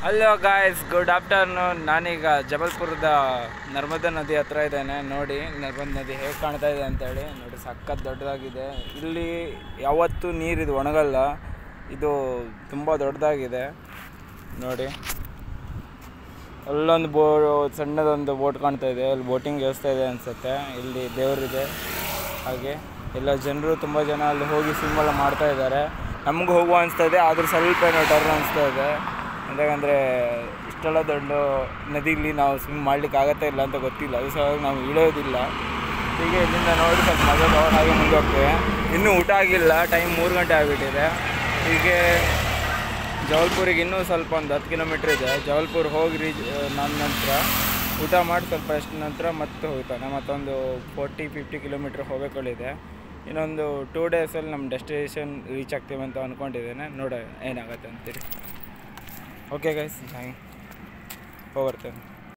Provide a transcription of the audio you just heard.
hello guys good afternoon ನಾನೀಗ ಜಬಲ್ಪುರದ ನರ್ಮದಾ ನದಿ ಹತ್ರ ಇದ್ದೇನೆ ನೋಡಿ ನರ್ಮದಾ ನದಿ ಹೇಗೆ ಕಾಣ್ತಾ ಇದೆ ಅಂತೇಳಿ ನೋಡಿ ಸಖತ್ ದೊಡ್ಡದಾಗಿದೆ ಇಲ್ಲಿ ಯಾವತ್ತೂ ನೀರಿದು ಒಣಗಲ್ಲ ಇದು ತುಂಬ ದೊಡ್ಡದಾಗಿದೆ ನೋಡಿ ಅಲ್ಲೊಂದು ಬೋ ಸಣ್ಣದೊಂದು ಬೋಟ್ ಕಾಣ್ತಾ ಇದೆ ಅಲ್ಲಿ ಬೋಟಿಂಗ್ ವ್ಯವಸ್ಥೆ ಇದೆ ಅನಿಸುತ್ತೆ ಇಲ್ಲಿ ದೇವರಿದೆ ಹಾಗೆ ಎಲ್ಲ ಜನರು ತುಂಬ ಜನ ಅಲ್ಲಿ ಹೋಗಿ ಸ್ವಿಮ್ ಎಲ್ಲ ಮಾಡ್ತಾ ಇದ್ದಾರೆ ನಮಗೂ ಹೋಗುವ ಅನಿಸ್ತಾ ಇದೆ ಆದರೂ ಸ್ವಲ್ಪ ಏನೋ ಡರ್ ಅನಿಸ್ತಾ ಇದೆ ಯಾಕಂದರೆ ಇಷ್ಟೆಲ್ಲ ದೊಡ್ಡ ನದಿಲಿ ನಾವು ಸ್ವಿಮ್ ಮಾಡ್ಲಿಕ್ಕೆ ಆಗತ್ತಾ ಇಲ್ಲ ಅಂತ ಗೊತ್ತಿಲ್ಲ ಅದು ಸಹ ನಾವು ಇಳಿಯೋದಿಲ್ಲ ಹೀಗೆ ಇಲ್ಲಿಂದ ನೋಡಿ ಸ್ವಲ್ಪ ಮಜಾ ತಗೊಂಡು ಹಾಗೆ ಮುಂದೆ ಹೋಗ್ತೇವೆ ಇನ್ನೂ ಊಟ ಆಗಿಲ್ಲ ಟೈಮ್ ಮೂರು ಗಂಟೆ ಆಗಿಬಿಟ್ಟಿದೆ ಹೀಗೆ ಜಬಲ್ಪುರಿಗೆ ಇನ್ನೂ ಸ್ವಲ್ಪ ಒಂದು ಹತ್ತು ಕಿಲೋಮೀಟ್ರ್ ಇದೆ ಜಬಲ್ಪುರ್ ಹೋಗಿ ರೀಚ್ ನನ್ನ ನಂತರ ಊಟ ಮಾಡಿ ಸ್ವಲ್ಪ ಅಷ್ಟು ನಂತರ ಮತ್ತೆ ಹೋಗ್ತಾನೆ ಮತ್ತೊಂದು ಫೋರ್ಟಿ ಫಿಫ್ಟಿ ಕಿಲೋಮೀಟ್ರ್ ಹೋಗಬೇಕಲ್ಲಿದೆ ಇನ್ನೊಂದು ಟೂ ಡೇಸಲ್ಲಿ ನಮ್ಮ ಡೆಸ್ಟಿನೇಷನ್ ರೀಚ್ ಆಗ್ತೀವಿ ಅಂತ ಅಂದ್ಕೊಂಡಿದ್ದೇನೆ ನೋಡೋಣ ಏನಾಗುತ್ತೆ ಅಂತೇಳಿ ಓಕೆ ಗೈಸ್ ಹೋಗ್ಬರ್ತೇನೆ